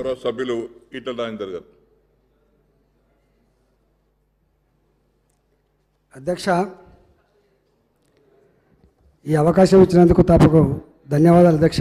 గౌరవ సభ్యులు ఈటల రాజేందర్ గారు అధ్యక్ష ఈ అవకాశం ఇచ్చినందుకు తప్పకు ధన్యవాదాలు అధ్యక్ష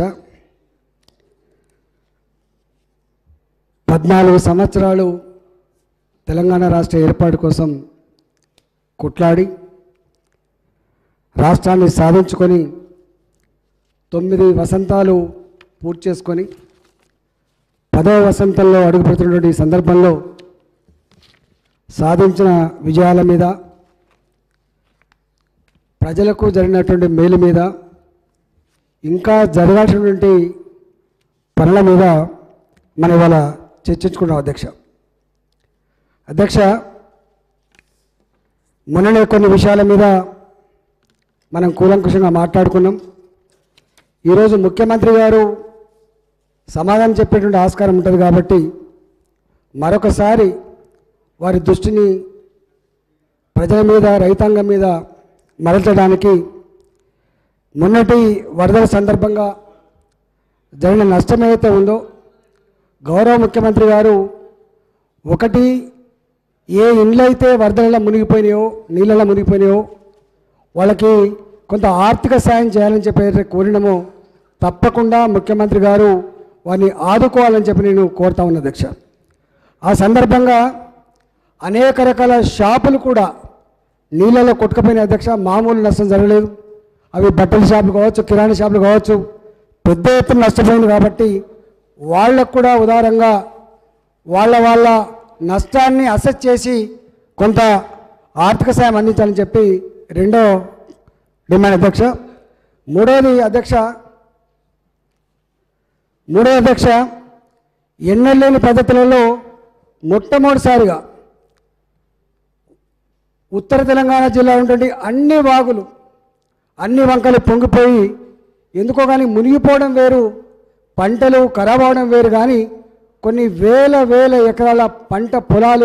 పద్నాలుగు సంవత్సరాలు తెలంగాణ రాష్ట్ర ఏర్పాటు కోసం కొట్లాడి రాష్ట్రాన్ని సాధించుకొని తొమ్మిది వసంతాలు పూర్తి చేసుకొని పదవ వసంతంలో అడుగుపెడుతున్నటువంటి ఈ సందర్భంలో సాధించిన విజయాల మీద ప్రజలకు జరిగినటువంటి మేలు మీద ఇంకా జరగాల్సినటువంటి పనుల మీద మనం ఇవాళ చర్చించుకున్నాం అధ్యక్ష అధ్యక్ష మొన్ననే కొన్ని విషయాల మీద మనం కూలంకుషంగా మాట్లాడుకున్నాం ఈరోజు ముఖ్యమంత్రి గారు సమాధానం చెప్పేటువంటి ఆస్కారం ఉంటుంది కాబట్టి మరొకసారి వారి దృష్టిని ప్రజల మీద రైతాంగం మీద మరల్చడానికి మొన్నటి వరదల సందర్భంగా జరిగిన నష్టం ఏదైతే ఉందో గౌరవ ముఖ్యమంత్రి గారు ఒకటి ఏ ఇండ్లు అయితే వరదలలో మునిగిపోయినాయో నీళ్ళలో మునిగిపోయినాయో వాళ్ళకి కొంత ఆర్థిక సాయం చేయాలని చెప్పి ఏదైతే కోరినామో తప్పకుండా ముఖ్యమంత్రి గారు వారిని ఆదుకోవాలని చెప్పి నేను కోరుతా ఉన్నా అధ్యక్ష ఆ సందర్భంగా అనేక రకాల షాపులు కూడా నీళ్ళలో కొట్టుకుపోయిన అధ్యక్ష మామూలు నష్టం జరగలేదు అవి బట్టల షాపులు కావచ్చు కిరాణా షాపులు కావచ్చు పెద్ద ఎత్తున నష్టపోయింది కాబట్టి వాళ్ళకు కూడా ఉదారంగా వాళ్ళ వాళ్ళ నష్టాన్ని అసెస్ చేసి కొంత ఆర్థిక సాయం అందించాలని చెప్పి రెండో డిమాండ్ అధ్యక్ష మూడోది అధ్యక్ష మూడో అధ్యక్ష ఎన్నెల్లేని పద్ధతులలో మొట్టమొదటిసారిగా ఉత్తర తెలంగాణ జిల్లా ఉన్నటువంటి అన్ని వాగులు అన్ని వంకలు పొంగిపోయి ఎందుకో కానీ మునిగిపోవడం వేరు పంటలు ఖరాబ్ అవడం వేరు కానీ కొన్ని వేల వేల ఎకరాల పంట పొలాలు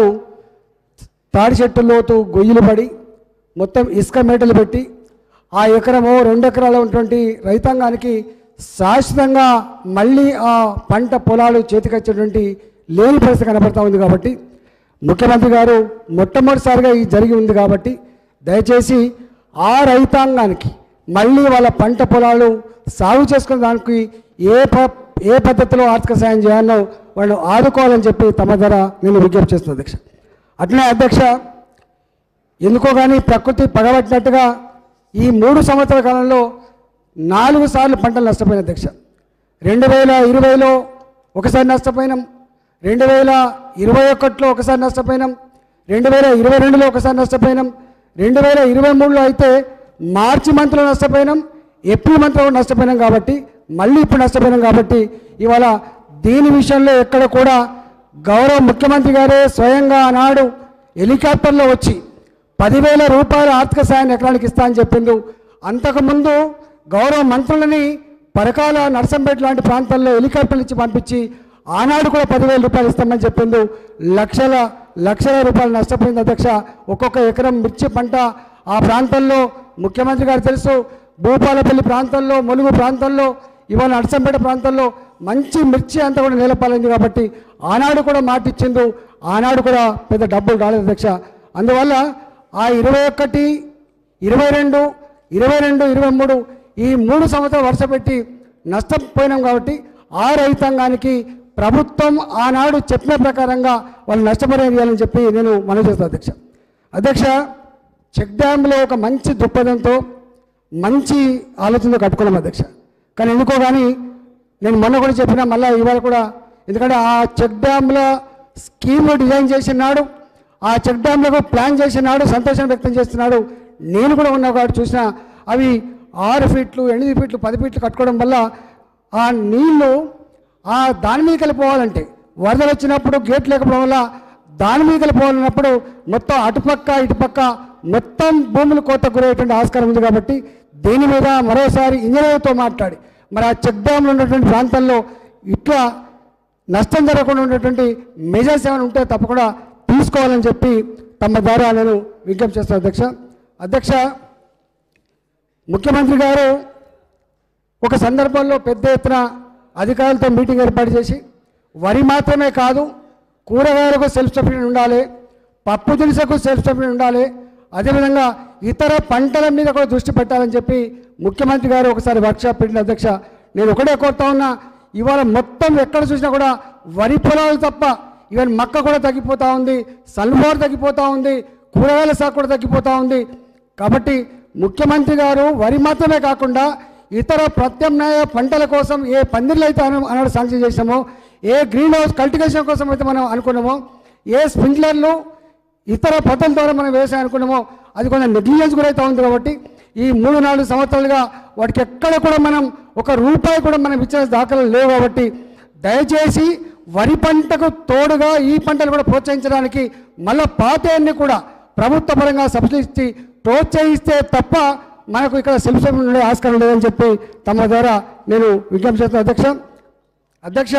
తాడి చెట్టు లోతు గొయ్యిలు పడి మొత్తం ఇసుక మేటలు పెట్టి ఆ ఎకరమో రెండు ఎకరాలు ఉన్నటువంటి రైతాంగానికి శాశ్వతంగా మళ్ళీ ఆ పంట పొలాలు చేతికొచ్చేటువంటి లేని పరిస్థితి కనబడతా ఉంది కాబట్టి ముఖ్యమంత్రి గారు మొట్టమొదటిసారిగా ఇది జరిగి ఉంది కాబట్టి దయచేసి ఆ రైతాంగానికి మళ్ళీ వాళ్ళ పంట పొలాలు సాగు చేసుకునే దానికి ఏ ప ఏ పద్ధతిలో ఆర్థిక సాయం చేయాలో వాళ్ళు ఆదుకోవాలని చెప్పి తమ ద్వారా నేను విజ్ఞప్తి చేస్తున్నాను అధ్యక్ష అట్లనే అధ్యక్ష ఎందుకో కానీ ప్రకృతి పగబట్టినట్టుగా ఈ మూడు సంవత్సరాల కాలంలో నాలుగు సార్లు పంటలు నష్టపోయిన అధ్యక్ష రెండు వేల ఇరవైలో ఒకసారి నష్టపోయినాం రెండు వేల ఇరవై ఒకటిలో ఒకసారి నష్టపోయినాం రెండు వేల ఇరవై రెండులో ఒకసారి నష్టపోయినాం రెండు వేల ఇరవై మూడులో అయితే మార్చి మంత్లో నష్టపోయినాం ఏప్రిల్ మంత్లో కూడా నష్టపోయినాం కాబట్టి మళ్ళీ ఇప్పుడు నష్టపోయినాం కాబట్టి ఇవాళ దీని విషయంలో ఎక్కడ కూడా గౌరవ ముఖ్యమంత్రి గారే స్వయంగా ఆనాడు హెలికాప్టర్లో వచ్చి పదివేల రూపాయల ఆర్థిక సాయాన్ని ఎకరానికి ఇస్తా అని చెప్పిండు అంతకుముందు గౌరవ మంత్రులని పరకాల నర్సంపేట లాంటి ప్రాంతాల్లో హెలికాప్టర్లు ఇచ్చి పంపించి ఆనాడు కూడా పదివేల రూపాయలు ఇస్తామని చెప్పిండు లక్షల లక్షల రూపాయలు నష్టపోయింది అధ్యక్ష ఒక్కొక్క ఎకరం మిర్చి పంట ఆ ప్రాంతంలో ముఖ్యమంత్రి గారు తెలుసు భూపాలపల్లి ప్రాంతంలో ములుగు ప్రాంతంలో ఇవాళ నర్సంపేట ప్రాంతంలో మంచి మిర్చి అంతా కూడా నిలపాలింది కాబట్టి ఆనాడు కూడా మాట ఇచ్చిండు ఆనాడు కూడా పెద్ద డబ్బులు రాలేదు అధ్యక్ష అందువల్ల ఆ ఇరవై ఒకటి ఇరవై రెండు ఇరవై రెండు ఇరవై మూడు ఈ మూడు సంవత్సరాలు వరుస పెట్టి నష్టపోయినాం కాబట్టి ఆ రైతాంగానికి ప్రభుత్వం ఆనాడు చెప్పిన ప్రకారంగా వాళ్ళు నష్టపరిహారం ఇవ్వాలని చెప్పి నేను మనవి చేస్తాను అధ్యక్ష అధ్యక్ష చెక్ డ్యాంలో ఒక మంచి దృక్పథంతో మంచి ఆలోచనతో కట్టుకున్నాం అధ్యక్ష కానీ ఎందుకో కానీ నేను మొన్న కూడా చెప్పిన మళ్ళీ ఇవాళ కూడా ఎందుకంటే ఆ చెక్ డ్యాంల స్కీమ్ డిజైన్ చేసినాడు ఆ చెక్ డ్యాంలకు ప్లాన్ చేసినాడు సంతోషం వ్యక్తం చేస్తున్నాడు నేను కూడా ఉన్న కాబట్టి చూసిన అవి ఆరు ఫీట్లు ఎనిమిది ఫీట్లు పది ఫీట్లు కట్టుకోవడం వల్ల ఆ నీళ్లు ఆ దాని మీదకి వెళ్ళిపోవాలంటే వరదలు వచ్చినప్పుడు గేట్ లేకపోవడం వల్ల దాని మీదకి వెళ్ళిపోవాలన్నప్పుడు మొత్తం అటుపక్క ఇటుపక్క మొత్తం భూములు కోత గురయ్యేటువంటి ఆస్కారం ఉంది కాబట్టి దీని మీద మరోసారి ఇంజనీర్తో మాట్లాడి మరి ఆ చెక్ డ్యామ్లో ఉన్నటువంటి ప్రాంతాల్లో ఇట్లా నష్టం జరగకుండా ఉన్నటువంటి మెజర్స్ ఏమైనా ఉంటే తప్పకుండా తీసుకోవాలని చెప్పి తమ ద్వారా నేను విజ్ఞప్తి చేస్తాను అధ్యక్ష అధ్యక్ష ముఖ్యమంత్రి గారు ఒక సందర్భంలో పెద్ద ఎత్తున అధికారులతో మీటింగ్ ఏర్పాటు చేసి వరి మాత్రమే కాదు కూరగాయలకు సెల్ఫ్ సఫిషియెంట్ ఉండాలి పప్పు దినుసులకు సెల్ఫ్ సఫిషియెంట్ ఉండాలి అదేవిధంగా ఇతర పంటల మీద కూడా దృష్టి పెట్టాలని చెప్పి ముఖ్యమంత్రి గారు ఒకసారి వర్క్షాప్ పెట్టిన అధ్యక్ష నేను ఒకటే కోరుతా ఉన్నా ఇవాళ మొత్తం ఎక్కడ చూసినా కూడా వరి పొలాలు తప్ప ఈవెన్ మక్క కూడా తగ్గిపోతూ ఉంది సన్ఫ్లవర్ తగ్గిపోతూ ఉంది కూరగాయల సాగు కూడా తగ్గిపోతూ ఉంది కాబట్టి ముఖ్యమంత్రి గారు వరి మాత్రమే కాకుండా ఇతర ప్రత్యామ్నాయ పంటల కోసం ఏ పందిర్లు అయితే అన- అన్నాడు శాంక్షన్ చేసామో ఏ గ్రీన్ హౌస్ కల్టివేషన్ కోసం అయితే మనం అనుకున్నామో ఏ స్ప్రింక్లర్లు ఇతర పద్ధతుల ద్వారా మనం వ్యవసాయం అనుకున్నామో అది కొంచెం నెగ్లిజెన్స్ కూడా అయితే ఉంది కాబట్టి ఈ మూడు నాలుగు సంవత్సరాలుగా వాటికి ఎక్కడ కూడా మనం ఒక రూపాయి కూడా మనం ఇచ్చిన దాఖలు లేవు కాబట్టి దయచేసి వరి పంటకు తోడుగా ఈ పంటలు కూడా ప్రోత్సహించడానికి మళ్ళీ పాతయన్ని కూడా ప్రభుత్వ పరంగా సబ్సిడీ ఇచ్చి ప్రోత్సహిస్తే తప్ప మనకు ఇక్కడ సెల్ఫ్ సఫిషియెంట్ ఉండే ఆస్కారం లేదని చెప్పి తమ ద్వారా నేను విజ్ఞప్తి చేస్తున్న అధ్యక్ష అధ్యక్ష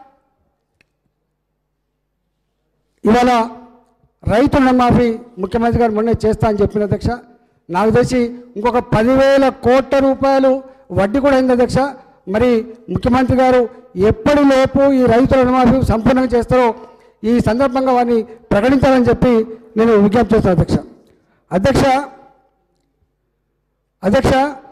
ఇవాళ రైతు రుణమాఫీ ముఖ్యమంత్రి గారు మొన్నే చేస్తా అని చెప్పిన అధ్యక్ష నాకు తెలిసి ఇంకొక పదివేల కోట్ల రూపాయలు వడ్డీ కూడా అయింది అధ్యక్ష మరి ముఖ్యమంత్రి గారు ఎప్పటిలోపు ఈ రైతు రుణమాఫీ సంపూర్ణంగా చేస్తారో ఈ సందర్భంగా వారిని ప్రకటించాలని చెప్పి నేను విజ్ఞప్తి చేస్తాను అధ్యక్ష అధ్యక్ష అధ్యక్ష